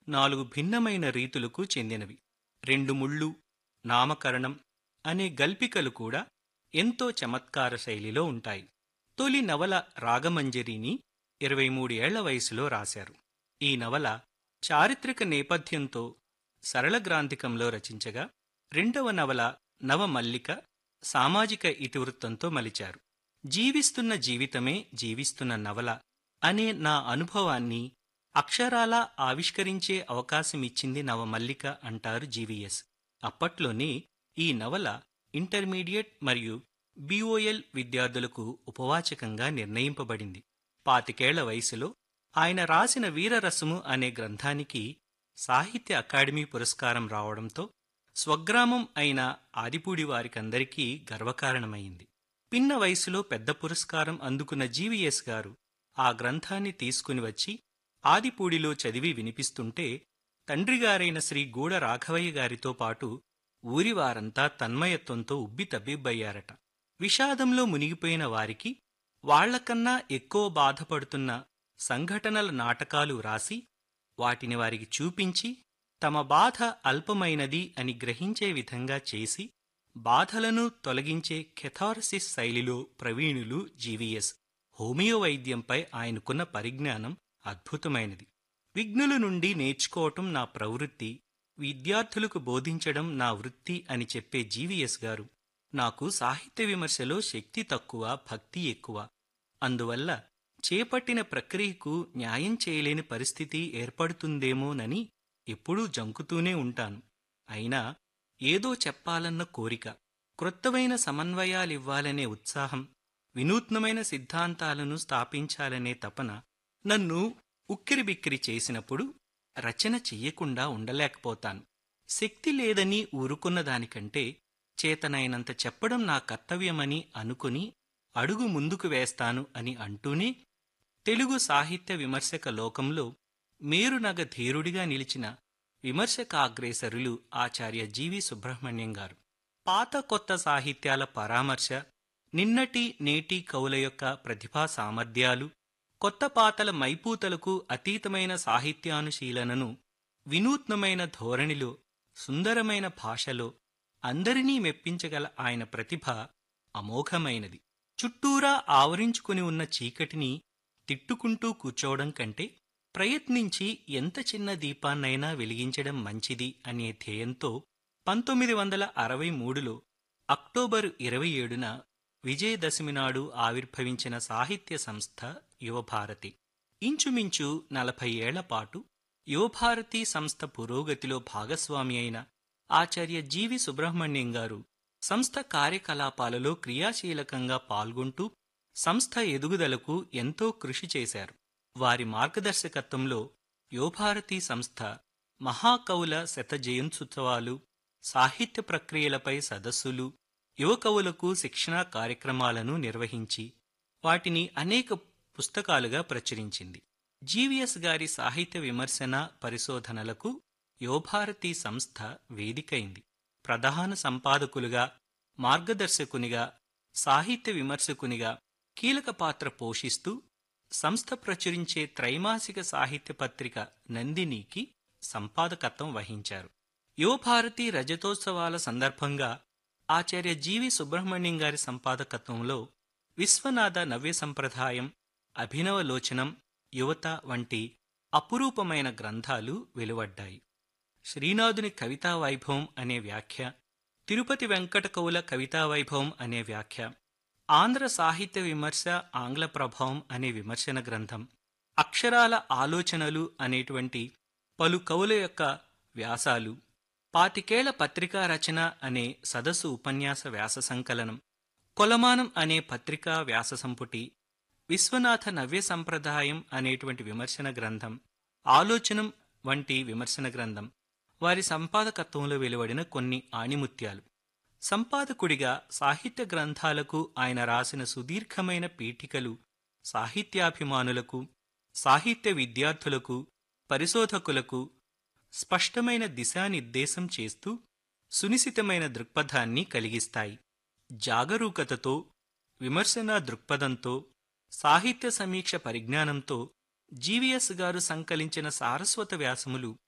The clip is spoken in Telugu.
నాలుగు భిన్నమైన రీతులకు చెందినవి రెండు ముళ్ళు నామకరణం అనే గల్పికలు కూడా ఎంతో చమత్కార శైలిలో ఉంటాయి తొలి నవల రాగమంజరిని ఇరవై మూడేళ్ల వయసులో రాశారు ఈ నవల చారిత్రక నేపథ్యంతో సరళ గ్రాంథికంలో రచించగా రెండవ నవల నవమల్లిక సామాజిక ఇతివృత్తంతో మలిచారు జీవిస్తున్న జీవితమే జీవిస్తున్న నవల అనే నా అనుభవాన్ని అక్షరాలా ఆవిష్కరించే అవకాశమిచ్చింది నవమల్లిక అంటారు జీవీఎస్ అప్పట్లోనే ఈ నవల ఇంటర్మీడియట్ మరియు బీఓఎల్ విద్యార్థులకు ఉపవాచకంగా నిర్ణయింపబడింది పాతికేళ్ల వయసులో ఆయన రాసిన వీరరసము అనే గ్రంథానికి సాహిత్య అకాడమీ పురస్కారం రావడంతో స్వగ్రామం అయిన ఆదిపూడి వారికందరికీ గర్వకారణమైంది పిన్న వయసులో పెద్ద పురస్కారం అందుకున్న జీవీఎస్ గారు ఆ గ్రంథాన్ని తీసుకుని వచ్చి ఆదిపూడిలో చదివి వినిపిస్తుంటే తండ్రిగారైన శ్రీ గూడ రాఘవయ్య గారితో పాటు ఊరివారంతా తన్మయత్వంతో ఉబ్బి తబ్బిబ్బయ్యారట విషాదంలో మునిగిపోయిన వారికి వాళ్లకన్నా ఎక్కువ బాధపడుతున్న సంఘటనల నాటకాలు రాసి వాటిని వారికి చూపించి తమ బాధ అల్పమైనది అని గ్రహించే విధంగా చేసి బాధలను తొలగించే కెథారసిస్ శైలిలో ప్రవీణులు జీవీఎస్ హోమియో వైద్యంపై ఆయనకున్న పరిజ్ఞానం అద్భుతమైనది విఘ్నుల నుండి నేర్చుకోవటం నా ప్రవృత్తి విద్యార్థులకు బోధించడం నా వృత్తి అని చెప్పే జీవీఎస్ గారు నాకు సాహిత్య విమర్శలో శక్తి తక్కువ భక్తి ఎక్కువ అందువల్ల చేపట్టిన ప్రక్రియకు న్యాయం చేయలేని పరిస్థితి ఏర్పడుతుందేమోనని ఎప్పుడూ జంకుతూనే ఉంటాను అయినా ఏదో చెప్పాలన్న కోరిక క్రొత్తవైన సమన్వయాలివ్వాలనే ఉత్సాహం వినూత్నమైన సిద్ధాంతాలను స్థాపించాలనే తపన నన్ను ఉక్కిరిబిక్కిరి చేసినప్పుడు రచన చెయ్యకుండా ఉండలేకపోతాను శక్తి లేదని ఊరుకున్న దానికంటే చేతనైనంత చెప్పడం నా కర్తవ్యమని అనుకుని అడుగు ముందుకు వేస్తాను అని అంటూనే తెలుగు సాహిత్య విమర్శక లోకంలో మేరునగ ధీరుడిగా నిలిచిన విమర్శకాగ్రేసరులు ఆచార్య జీవి సుబ్రహ్మణ్యం గారు పాత కొత్త సాహిత్యాల పరామర్శ నిన్నటి నేటి కవుల యొక్క ప్రతిభా సామర్థ్యాలు కొత్త పాతల మైపూతలకు అతీతమైన సాహిత్యానుశీలనను వినూత్నమైన ధోరణిలో సుందరమైన భాషలో అందరినీ మెప్పించగల ఆయన ప్రతిభ అమోఘమైనది చుట్టూరా ఆవరించుకుని ఉన్న చీకటిని తిట్టుకుంటూ కూర్చోవడం కంటే ప్రయత్నించి ఎంత చిన్న దీపాన్నైనా వెలిగించడం మంచిది అనే ధ్యేయంతో పంతొమ్మిది వందల అరవై మూడులో అక్టోబరు ఇరవై ఏడున విజయదశమి నాడు ఆవిర్భవించిన సాహిత్య సంస్థ యువభారతి ఇంచుమించు నలభై ఏళ్ల పాటు యువభారతి సంస్థ పురోగతిలో భాగస్వామి అయిన ఆచార్య జీవి సుబ్రహ్మణ్యం గారు సంస్థ కార్యకలాపాలలో క్రియాశీలకంగా పాల్గొంటూ సంస్థ ఎదుగుదలకు ఎంతో కృషి చేశారు వారి మార్గదర్శకత్వంలో యువభారతి సంస్థ మహాకవుల శత జయంత్యుత్సవాలు సాహిత్య ప్రక్రియలపై సదస్సులు యువ కవులకు శిక్షణా కార్యక్రమాలను నిర్వహించి వాటిని అనేక పుస్తకాలుగా ప్రచురించింది జీవీఎస్ గారి సాహిత్య విమర్శన పరిశోధనలకు యువభారతి సంస్థ వేదికైంది ప్రధాన సంపాదకులుగా మార్గదర్శకునిగా సాహిత్య విమర్శకునిగా కీలక పాత్ర పోషిస్తూ సంస్థ ప్రచురించే త్రైమాసిక సాహిత్య పత్రిక నందినికి సంపాదకత్వం వహించారు యువభారతి రజతోత్సవాల సందర్భంగా ఆచార్య జీవి సుబ్రహ్మణ్యం గారి సంపాదకత్వంలో విశ్వనాథ నవ్య సంప్రదాయం అభినవలోచనం యువత వంటి అపురూపమైన గ్రంథాలు వెలువడ్డాయి శ్రీనాథుని కవితా వైభవం అనే వ్యాఖ్య తిరుపతి వెంకట కవుల కవితా వైభవం అనే వ్యాఖ్య ఆంధ్ర సాహిత్య విమర్శ ఆంగ్ల ప్రభావం అనే విమర్శన గ్రంథం అక్షరాల ఆలోచనలు అనేటువంటి పలు కవుల యొక్క వ్యాసాలు పాతికేళ్ల పత్రికా రచన అనే సదస్సు ఉపన్యాస వ్యాస సంకలనం కొలమానం అనే పత్రికా వ్యాస సంపుటి విశ్వనాథ నవ్య సంప్రదాయం అనేటువంటి విమర్శన గ్రంథం ఆలోచనం వంటి విమర్శన గ్రంథం వారి సంపాదకత్వంలో వెలువడిన కొన్ని ఆణిముత్యాలు సంపాదకుడిగా సాహిత్య గ్రంథాలకు ఆయన రాసిన సుదీర్ఘమైన పీఠికలు సాహిత్యాభిమానులకు సాహిత్య విద్యార్థులకు పరిశోధకులకు స్పష్టమైన దిశానిర్దేశం చేస్తూ సునిశితమైన దృక్పథాన్ని కలిగిస్తాయి జాగరూకతతో విమర్శనా దృక్పథంతో సాహిత్య సమీక్ష పరిజ్ఞానంతో జీవీఎస్ గారు సంకలించిన సారస్వత వ్యాసములు